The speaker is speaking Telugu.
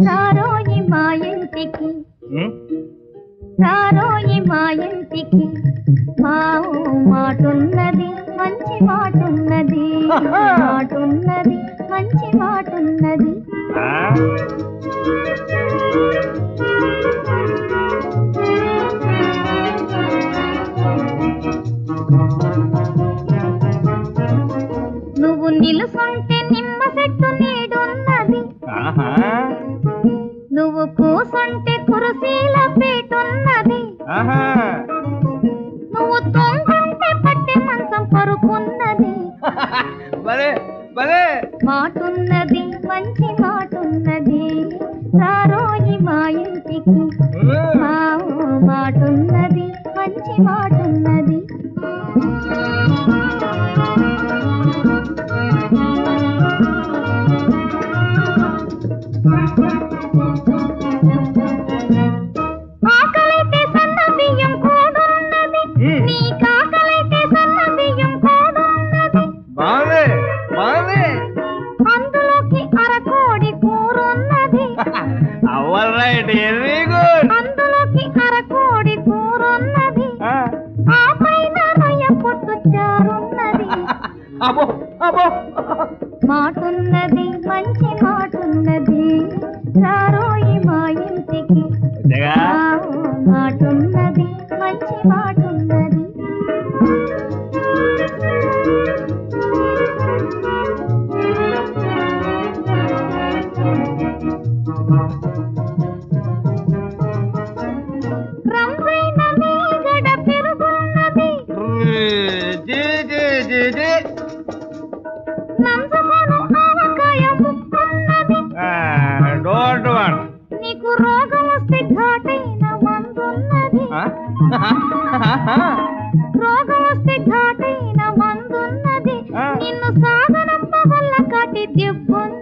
రారోయి మా ఇంటికి ఉం? రారోయి మా ఇంటికి మా ఊ మాటున్నది మంచి మాటున్నది మాటున్నది మంచి మాటున్నది ఆ? నువ్వు నిలుసుంటే నిమ్మ చెట్టు నీడున్నది ఆహా. నువ్వు కూసుంటే కురసీల పీటున్నది ఆహా. నువ్వు తొంగుంటే పట్టె మంచం పరుపున్నది భలే భలే మాటున్నది మంచి మాటున్నది రారోయి మా ఇంటికి మా ఊ మాటున్నది మంచి మాటున్నది ఆకలైతే సన్న బియ్యం కూడున్నది ఉమ్. నీ కాకలైతే సన్న బియ్యం కూడున్నది బాగుంది బాగుంది అందులోకి అరకోడి కూరున్నది అవల్ రైట్ వెరీ గుడ్ అందులోకి అరకోడి కూరున్నది ఆ పైన నొయ్య పొట్టు చారున్నది అబ్బో అబ్బో మాటున్నది మంచి మాటున్నది రారోయి మా ఇంటికి వచ్చాగా ఆ మాటున్నది మంచి మాటున్నది రంపైన మీగడ పెరుగున్నది జీ జీ జీ జీ నంజుకొను ఆవకాయ ముక్కున్నది డోంట్ వన్ నీకు రోగం వస్తే ఘాటైన మందున్నది రోగం వస్తే ఘాటైన మందున్నది ఆ. నిన్ను సాగనంప వల్ల కాటి దెబ్బున్నది